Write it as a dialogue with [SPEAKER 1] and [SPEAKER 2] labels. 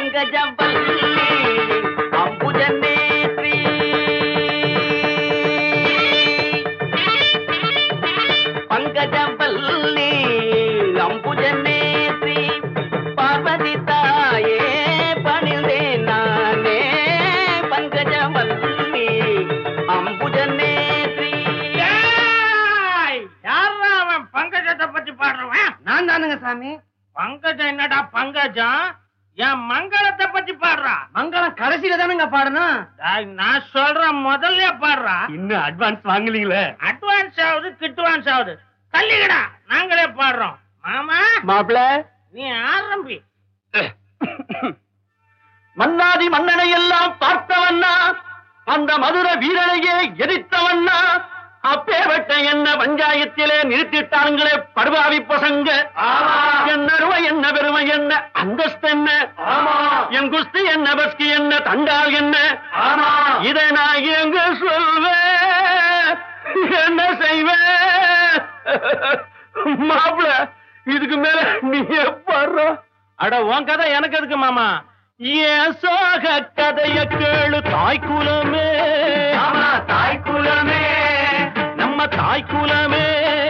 [SPEAKER 1] பங்கஜவல்லி அம்புஜநேத்ரி பங்கஜவல்லி அம்புஜநேத்ரி பார்வதி தாயே பணிந்தேன் நானே பங்கஜவல்லி அம்புஜநேத்ரி
[SPEAKER 2] யாரா அவன் பங்கஜத்தை பத்தி பாடுறவன்
[SPEAKER 3] நான் தானுங்க சாமி
[SPEAKER 2] பங்கஜம் என்னடா பங்கஜம் என் மங்களத்தை பத்தி பாடுறா
[SPEAKER 3] மங்களம் கடைசியில தானுங்க பாடணும்
[SPEAKER 2] டேய், நான் சொல்றேன் முதல்ல பாடுறா
[SPEAKER 3] இன்னும் அட்வான்ஸ் வாங்கலீங்களே
[SPEAKER 2] அட்வான்ஸ் ஆகுது கிட்வான்ஸ் ஆகுது தள்ளிக்கடா நாங்களே பாடுறோம் மாமா
[SPEAKER 3] மாப்பிள
[SPEAKER 2] நீ ஆரம்பி
[SPEAKER 3] மன்னாதி மன்னனை எல்லாம் பார்த்தவண்ணா அந்த மதுர வீரனையே எதிர்த்தவண்ணா அப்பேவட்ட என்ன பஞ்சாயத்திலே நிறுத்திட்டாங்களே படுபாவி பசங்க என்ன அருமை என்ன பெருமை என்ன அந்தஸ்து என்ன என் குஸ்தி என்ன பஸ்கி என்ன தண்டால் என்ன இதை நான் எங்க சொல்வேன் என்ன செய்வேன் மாப்பிள இதுக்கு மேல நீ பாடுற
[SPEAKER 2] அட உன் கதை எனக்கு எதுக்கு மாமா
[SPEAKER 3] ஏன் சோக கதைய கேளு தாய் குலமே
[SPEAKER 1] தாய் குலமே
[SPEAKER 3] நம்ம தாய் குலமே